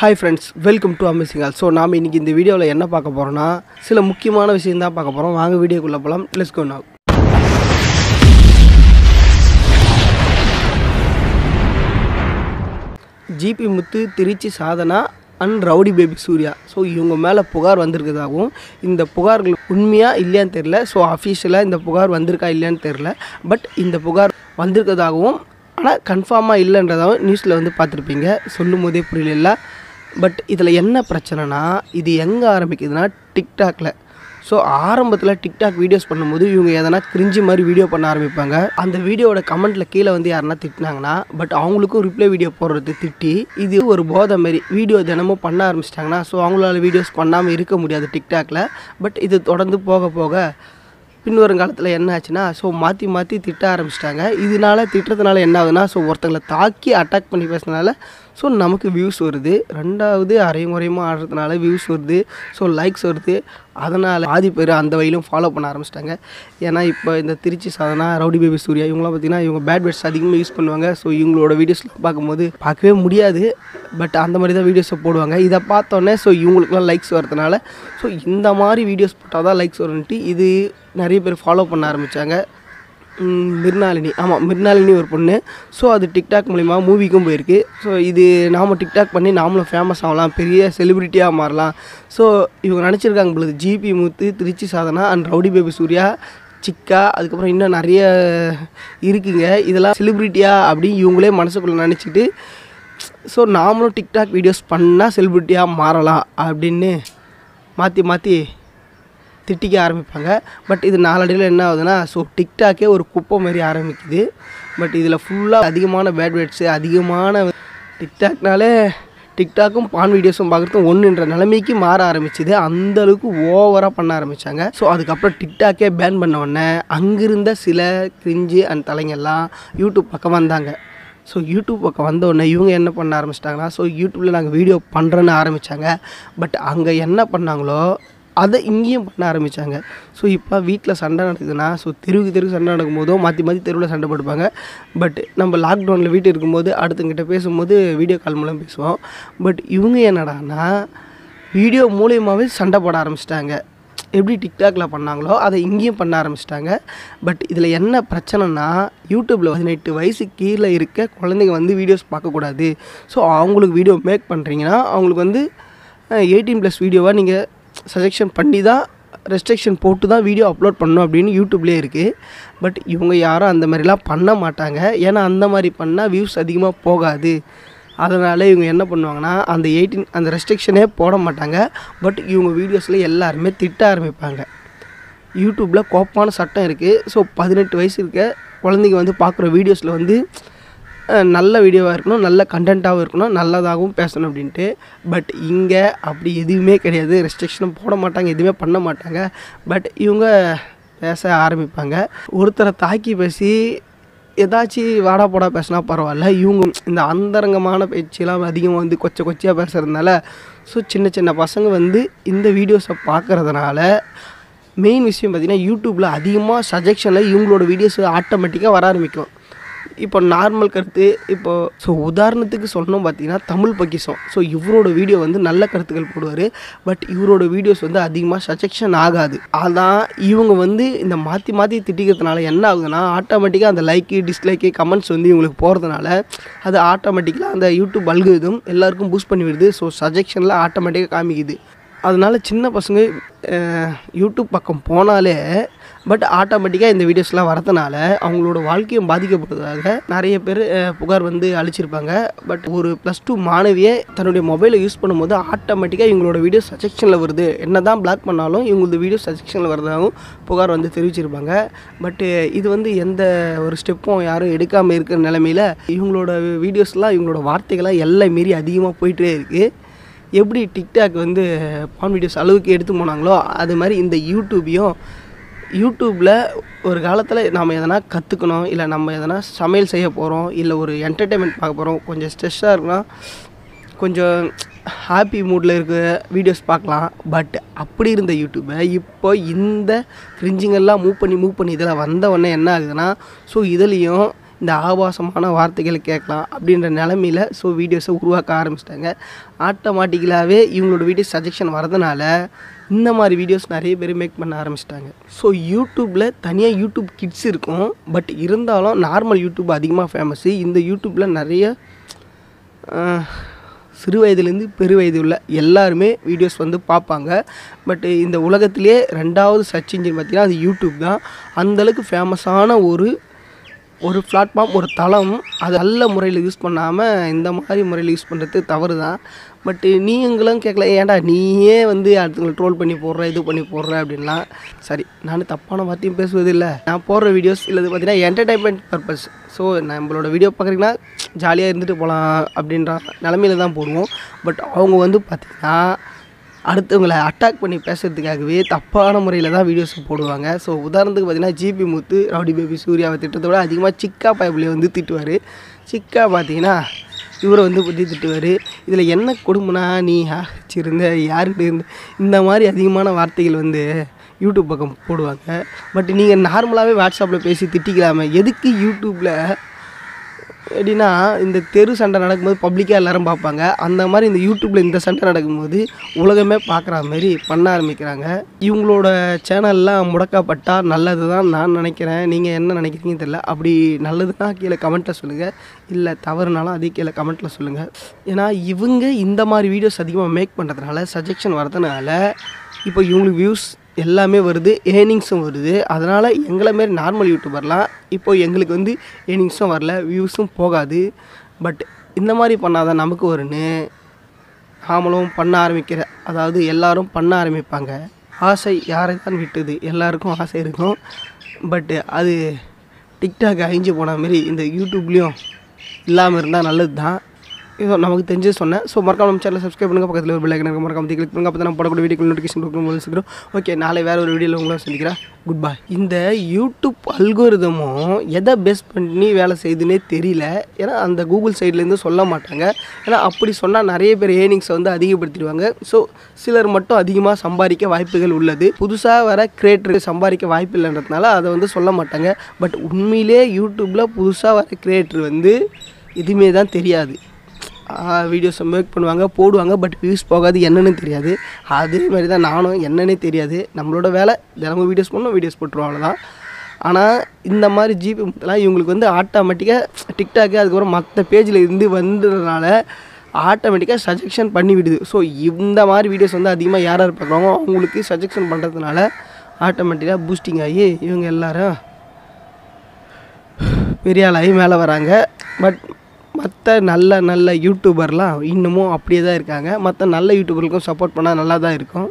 hi friends welcome to amazing all so நாம் இன்றைக்கி இந்த வீடியோவில் என்ன பார்க்க போகிறோம்னா சில முக்கியமான விஷயம் தான் பார்க்க போகிறோம் வாங்க வீடியோக்குள்ளே போகலாம் let's go now GP Muthu Trichy Sadhana and rowdy baby Surya so இவங்க மேலே புகார் வந்திருக்கிறதாகவும் இந்த புகார்கள் உண்மையாக இல்லையான்னு தெரில ஸோ அஃபீஷியலாக இந்த புகார் வந்திருக்கா இல்லையான்னு தெரில பட் இந்த புகார் வந்திருக்கிறதாகவும் ஆனால் கன்ஃபார்மாக இல்லைன்றதாகவும் நியூஸில் வந்து பார்த்துருப்பீங்க சொல்லும் போதே புரியல பட் இதில் என்ன பிரச்சனைனா இது எங்கே ஆரம்பிக்குதுன்னா டிக்டாக்ல ஸோ ஆரம்பத்தில் டிக்டாக் வீடியோஸ் பண்ணும்போது இவங்க எதனா கிரிஞ்சி மாதிரி வீடியோ பண்ண ஆரம்பிப்பாங்க அந்த வீடியோவோட கமெண்ட்டில் கீழே வந்து யாருன்னா திட்டினாங்கன்னா பட் அவங்களுக்கும் ரிப்ளை வீடியோ போடுறது திட்டி இது ஒரு போதை மாதிரி வீடியோ தினமும் பண்ண ஆரம்பிச்சிட்டாங்கன்னா ஸோ அவங்களால வீடியோஸ் பண்ணாமல் இருக்க முடியாது டிக்டாக்ல பட் இது தொடர்ந்து போக போக பின்வரும் காலத்தில் என்ன ஆச்சுன்னா ஸோ மாற்றி மாற்றி திட்ட ஆரம்பிச்சிட்டாங்க இதனால திட்டுறதுனால என்ன ஆகுதுன்னா ஸோ ஒருத்தங்களை தாக்கி அட்டாக் பண்ணி பேசுனதுனால ஸோ நமக்கு வியூஸ் வருது ரெண்டாவது அரையும் குறையுமா ஆடுறதுனால வியூஸ் வருது ஸோ லைக்ஸ் வருது அதனால் ஆதி பேர் அந்த வழியிலும் ஃபாலோ பண்ண ஆரம்பிச்சிட்டாங்க ஏன்னா இப்போ இந்த திருச்சி சாதனா ரவுடி பேபி சூர்யா இவங்களாம் பார்த்தீங்கன்னா இவங்க பேட் வேர்ட்ஸ் அதிகமாக யூஸ் பண்ணுவாங்க ஸோ இவங்களோட வீடியோஸ்லாம் பார்க்கும்போது பார்க்கவே முடியாது பட் அந்த மாதிரி தான் வீடியோஸை போடுவாங்க இதை பார்த்தோன்னே ஸோ இவங்களுக்குலாம் லைக்ஸ் வரதுனால ஸோ இந்த மாதிரி வீடியோஸ் போட்டால் தான் லைக்ஸ் வரும்ன்ட்டு இது நிறைய பேர் ஃபாலோ பண்ண ஆரம்பித்தாங்க மிர்னாலினி ஆமாம் மிர்னாலினி ஒரு பொண்ணு ஸோ அது டிக்டாக் மூலிமா மூவிக்கும் போயிருக்கு ஸோ இது நாம் டிக்டாக் பண்ணி நாமளும் ஃபேமஸ் ஆகலாம் பெரிய செலிப்ரிட்டியாக மாறலாம் ஸோ இவங்க நினச்சிருக்காங்க பொழுது GP Muthu Trichy Sadhana and rowdy baby Surya சிக்கா அதுக்கப்புறம் இன்னும் நிறைய இருக்குங்க இதெல்லாம் செலிப்ரிட்டியா அப்படின்னு இவங்களே மனசுக்குள்ளே நினச்சிட்டு ஸோ நாமளும் டிக்டாக் வீடியோஸ் பண்ணால் செலிப்ரிட்டியாக மாறலாம் அப்படின்னு மாற்றி மாற்றி திட்டிக்க ஆரம்பிப்பாங்க பட் இது நாளடைவில் என்ன ஆகுதுன்னா ஸோ டிக்டாக்கே ஒரு குப்பை மாதிரி ஆரம்பிக்குது பட் இதில் ஃபுல்லாக அதிகமான பேட் வேர்ட்ஸு அதிகமான டிக்டாக்னாலே டிக்டாக்கும் பான் வீடியோஸும் பார்க்குறதும் ஒன்றுன்ற நிலைமைக்கு மாற ஆரம்பிச்சுது அந்த அளவுக்கு ஓவராக பண்ண ஆரம்பித்தாங்க ஸோ அதுக்கப்புறம் டிக்டாக்கே பேன் பண்ண உடனே அங்கிருந்த சில கிரிஞ்சு அண்ட் தலைங்கெல்லாம் யூடியூப் பக்கம் வந்தாங்க ஸோ யூடியூப் பக்கம் வந்த உடனே இவங்க என்ன பண்ண ஆரம்பிச்சிட்டாங்கன்னா ஸோ யூடியூப்பில் நாங்கள் வீடியோ பண்ணுறேன்னு ஆரம்பித்தாங்க பட் அங்கே என்ன பண்ணாங்களோ அதை இங்கேயும் பண்ண ஆரம்பித்தாங்க ஸோ இப்போ வீட்டில் சண்டை நடக்குதுன்னா ஸோ தெருவுக்கு தெருவுக்கு சண்டை நடக்கும் போதோ மாற்றி மாற்றி தெருவில் சண்டை போட்டுப்பாங்க பட் நம்ம லாக்டவுனில் வீட்டு இருக்கும்போது அடுத்தங்கிட்ட பேசும்போது வீடியோ கால் மூலம் பேசுவோம் பட் இவங்க என்னடான்னா வீடியோ மூலியமாகவே சண்டை போட ஆரம்பிச்சிட்டாங்க எப்படி டிக்டாக்ல பண்ணாங்களோ அதை இங்கேயும் பண்ண ஆரம்பிச்சிட்டாங்க பட் இதில் என்ன பிரச்சனைனா யூடியூப்பில் பதினெட்டு வயசு கீழே இருக்க குழந்தைங்க வந்து வீடியோஸ் பார்க்கக்கூடாது ஸோ அவங்களுக்கு வீடியோ மேக் பண்ணுறீங்கன்னா அவங்களுக்கு வந்து எயிட்டீன் ப்ளஸ் வீடியோவாக நீங்கள் சஜெக்ஷன் பண்ணி தான் ரெஸ்ட்ரிக்ஷன் போட்டு தான் வீடியோ அப்லோட் பண்ணணும் அப்படின்னு யூடியூப்லேயே இருக்குது பட் இவங்க யாரும் அந்த மாதிரிலாம் பண்ண மாட்டாங்க ஏன்னா அந்த மாதிரி பண்ணால் வியூஸ் அதிகமாக போகாது அதனால் இவங்க என்ன பண்ணுவாங்கன்னா அந்த எயிட்டீன் அந்த ரெஸ்ட்ரிக்ஷனே போட மாட்டாங்க பட் இவங்க வீடியோஸில் எல்லாருமே திட்ட ஆரம்பிப்பாங்க யூடியூப்பில் கோப்பான சட்டம் இருக்குது ஸோ பதினெட்டு வயசு இருக்க குழந்தைங்க வந்து பார்க்குற வீடியோஸில் வந்து அஹ், நல்ல வீடியோவாக இருக்கணும் நல்ல கண்டென்ட்டாகவும் இருக்கணும் நல்லதாகவும் பேசணும் அப்படின்ட்டு பட் இங்கே அப்படி எதுவுமே கிடையாது ரெஸ்ட்ரிக்ஷனும் போட மாட்டாங்க எதுவுமே பண்ண மாட்டாங்க பட் இவங்க பேச ஆரம்பிப்பாங்க ஒருத்தரை தாக்கி பேசி ஏதாச்சும் வாடா போடா பேசினா பரவாயில்ல இவங்க இந்த அந்தரங்கமான பேச்செல்லாம் அதிகமாக வந்து கொச்சை கொச்சையாக பேசுகிறதுனால ஸோ சின்ன சின்ன பசங்க வந்து இந்த வீடியோஸை பார்க்குறதுனால மெயின் விஷயம் பார்த்திங்கன்னா யூடியூப்பில் அதிகமாக சஜெக்ஷனில் இவங்களோட வீடியோஸ் ஆட்டோமேட்டிக்காக வர ஆரம்பிக்கும் இப்போ நார்மல் கருத்து இப்போ ஸோ உதாரணத்துக்கு சொல்லணும் பார்த்தீங்கன்னா தமிழ் பக்கிசம் ஸோ இவரோட வீடியோ வந்து நல்ல கருத்துக்கள் போடுவார் பட் இவரோட வீடியோஸ் வந்து அதிகமாக சஜெக்ஷன் ஆகாது அதான் இவங்க வந்து இந்த மாற்றி மாற்றி திட்டிக்கிறதுனால என்ன ஆகுதுன்னா ஆட்டோமேட்டிக்காக அந்த லைக்கு டிஸ்லைக்கு கமெண்ட்ஸ் வந்து இவங்களுக்கு போகிறதுனால அது ஆட்டோமேட்டிக்காக அந்த யூடியூப் அல்குதும் எல்லாருக்கும் பூஸ்ட் பண்ணி விடுது ஸோ சஜெக்ஷனில் ஆட்டோமேட்டிக்காக காமிக்குது அதனால சின்ன பசங்க அஹ், யூடியூப் பக்கம் போனாலே பட் ஆட்டோமேட்டிக்காக இந்த வீடியோஸ்லாம் வரதுனால அவங்களோட வாழ்க்கையும் பாதிக்கப்படுவதாக நிறைய பேர் அஹ், புகார் வந்து அழிச்சிருப்பாங்க பட் ஒரு ப்ளஸ் டூ மாணவியே தன்னுடைய மொபைலை யூஸ் பண்ணும்போது ஆட்டோமேட்டிக்காக இவங்களோட வீடியோ சஜெக்ஷனில் வருது என்ன தான் பிளாக் பண்ணாலும் இவங்களது வீடியோ சஜெக்ஷனில் வரதாகவும் புகார் வந்து தெரிவிச்சிருப்பாங்க பட் இது வந்து எந்த ஒரு ஸ்டெப்பும் யாரும் எடுக்காமல் இருக்கிற நிலமையில இவங்களோட வீடியோஸ்லாம் இவங்களோட வார்த்தைகள்லாம் எல்லாம் மீறி அதிகமாக போயிட்டே இருக்குது எப்படி டிக்டாக் வந்து பான் வீடியோஸ் அளவுக்கு எடுத்து போனாங்களோ அது மாதிரி இந்த யூடியூபையும் யூடியூப்பில் ஒரு காலத்தில் நம்ம எதனா கற்றுக்கணும் இல்லை நம்ம எதனா சமையல் செய்ய போகிறோம் இல்லை ஒரு என்டர்டெயின்மெண்ட் பார்க்க போகிறோம் கொஞ்சம் ஸ்ட்ரெஸ்ஸாக இருக்குன்னா கொஞ்சம் ஹாப்பி மூடில் இருக்க வீடியோஸ் பார்க்கலாம் பட் அப்படி இருந்த யூடியூப்பை இப்போ இந்த ஃப்ரிஞ்சிங்கெல்லாம் மூவ் பண்ணி மூவ் பண்ணி இதில் வந்த உடனே என்ன ஆகுதுன்னா ஸோ இதுலேயும் இந்த ஆபாசமான வார்த்தைகளை கேட்கலாம் அப்படின்ற நிலமையில ஸோ வீடியோஸை உருவாக்க ஆரம்பிச்சிட்டாங்க ஆட்டோமேட்டிக்கலாகவே இவங்களோட வீடியோ சஜெக்ஷன் வரதுனால இந்த மாதிரி வீடியோஸ் நிறைய பேர் மேக் பண்ண ஆரம்பிச்சிட்டாங்க ஸோ யூடியூப்பில் தனியாக யூடியூப் கிட்ஸ் இருக்கும் பட் இருந்தாலும் நார்மல் யூடியூப் அதிகமாக ஃபேமஸ்ஸு இந்த யூடியூப்பில் நிறைய ஆஹ், சிறு வயதுலேருந்து பெரு வயது உள்ள எல்லாருமே வீடியோஸ் வந்து பார்ப்பாங்க பட் இந்த உலகத்திலே ரெண்டாவது சர்ச் இன்ஜின் பார்த்தீங்கன்னா அது யூடியூப் தான் அந்தளவுக்கு ஃபேமஸான ஒரு ஒரு பிளாட்ஃபார்ம் ஒரு தளம் அது நல்ல முறையில் யூஸ் பண்ணாமல் இந்த மாதிரி முறையில் யூஸ் பண்ணுறது தவறு தான் பட்டு நீங்களும் கேட்கல ஏன்டா நீயே வந்து அடுத்தவங்களை ட்ரோல் பண்ணி போடுற இது பண்ணி போடுற அப்படின்லாம் சரி நான் தப்பான வார்த்தையும் பேசுவது இல்லை நான் போடுற வீடியோஸ் இல்லை பார்த்தீங்கன்னா என்டர்டைன்மெண்ட் பர்பஸ் ஸோ நம்மளோட வீடியோ பார்க்குறீங்கன்னா ஜாலியாக இருந்துட்டு போகலாம் அப்படின்ற நிலமையில தான் போடுவோம் பட் அவங்க வந்து பார்த்திங்கன்னா அடுத்தவங்களை அட்டாக் பண்ணி பேசுறதுக்காகவே தப்பான முறையில் தான் வீடியோஸ் போடுவாங்க ஸோ உதாரணத்துக்கு பார்த்தீங்கன்னா ஜிபி முத்து ரவுடி பேபி சூர்யாவை திட்டத்தோட அதிகமாக சிக்கா பயபிளி வந்து திட்டுவார் சிக்கா பார்த்தீங்கன்னா இவரை வந்து பற்றி திட்டுவார் இதில் என்ன கொடுமைனா நீ வச்சிருந்த யாருக்கிட்ட இருந்த இந்த மாதிரி அதிகமான வார்த்தைகள் வந்து யூடியூப் பக்கம் போடுவாங்க பட் நீங்கள் நார்மலாகவே வாட்ஸ்அப்பில் பேசி திட்டிக்கலாமே எதுக்கு யூடியூப்பில் எப்படின்னா இந்த தெரு சண்டை நடக்கும்போது பப்ளிக்காக எல்லாரும் பார்ப்பாங்க அந்த மாதிரி இந்த யூடியூப்பில் இந்த சண்டை நடக்கும்போது உலகமே பார்க்குற மாதிரி பண்ண ஆரம்பிக்கிறாங்க இவங்களோட சேனல்லாம் முடக்கப்பட்டால் நல்லது தான் நான் நினைக்கிறேன் நீங்கள் என்ன நினைக்கிறீங்கன்னு தெரியல அப்படி நல்லதுன்னா கீழே கமெண்ட்டில் சொல்லுங்கள் இல்லை தவறுனாலும் அதே கீழே கமெண்ட்டில் சொல்லுங்கள் ஏன்னா இவங்க இந்த மாதிரி வீடியோஸ் அதிகமாக மேக் பண்ணுறதுனால சஜெக்ஷன் வரதுனால இப்போ இவங்களுக்கு வியூஸ் எல்லாமே வருது ஏர்னிங்ஸும் வருது அதனால் எங்களை மாரி நார்மல் யூடியூபர்லாம் இப்போ எங்களுக்கு வந்து ஏர்னிங்ஸும் வரல வியூஸும் போகாது பட் இந்த மாதிரி பண்ணாதான் நமக்கு வரும்னு நாமளும் பண்ண ஆரம்பிக்கிற அதாவது எல்லாரும் பண்ண ஆரம்பிப்பாங்க ஆசை யாரை தான் விட்டது எல்லாருக்கும் ஆசை இருக்கும் பட் அது டிக்டாக் அழிஞ்சு போன மாதிரி இந்த யூடியூப்லேயும் இல்லாமல் இருந்தால் நல்லது தான் இதோ நமக்கு தெரிஞ்சு சொன்னேன் ஸோ மறக்காம நம்ம சேனல் சப்ஸ்கிரைப் பண்ணுங்க பக்கத்தில் ஒரு பெல் ஐக்கன் மறக்காம கிளிக் பண்ணுங்க அப்போ தான் போடக்கூடிய வீடியோ நோட்டிஃபிகேஷன் கொடுக்கணும் சீக்கிரம் ஓகே நாளை வேறு ஒரு வீடியோவில் உங்களை சந்திக்கிறேன் குட் பை இந்த யூடியூப் அல்கோரிதமும் எதை பேஸ் பண்ணி வேலை செய்யுதுன்னே தெரியல ஏன்னா அந்த கூகுள் சைட்லேருந்து சொல்ல மாட்டாங்க ஏன்னா அப்படி சொன்னால் நிறைய பேர் ஏர்னிங்ஸை வந்து அதிகப்படுத்திடுவாங்க ஸோ சிலர் மட்டும் அதிகமாக சம்பாதிக்க வாய்ப்புகள் உள்ளது புதுசாக வர கிரியேட்டருக்கு சம்பாதிக்க வாய்ப்பு இல்லைன்றதுனால அதை வந்து சொல்ல மாட்டாங்க பட் உண்மையிலே யூடியூப்பில் புதுசாக வர கிரியேட்டர் வந்து எதுவுமே தான் தெரியாது வீடியோஸை மேக் பண்ணுவாங்க போடுவாங்க பட் வியூஸ் போகாது என்னன்னு தெரியாது அதே மாதிரி தான் நானும் என்னன்னே தெரியாது நம்மளோட வேலை தினமும் வீடியோஸ் பண்ணோம் வீடியோஸ் போட்டுருவோம் அவ்வளோதான் ஆனால் இந்த மாதிரி ஜிபி முத்தெல்லாம் இவங்களுக்கு வந்து ஆட்டோமேட்டிக்காக டிக்டாக்கு அதுக்கப்புறம் மற்ற பேஜில் இருந்து வந்ததுனால ஆட்டோமேட்டிக்காக சஜெக்ஷன் பண்ணி விடுது ஸோ இந்த மாதிரி வீடியோஸ் வந்து அதிகமாக யார் யார் பார்க்குறாங்களோ அவங்களுக்கு சஜெக்ஷன் பண்ணுறதுனால ஆட்டோமேட்டிக்காக பூஸ்டிங் ஆகி இவங்க எல்லாரும் பெரிய ஆளாகி மேலே வராங்க பட் மற்ற நல்ல நல்ல யூடியூபர்லாம் இன்னமும் அப்படியே தான் இருக்காங்க மற்ற நல்ல யூடியூபர்களுக்கும் சப்போர்ட் பண்ணால் நல்லா தான் இருக்கும்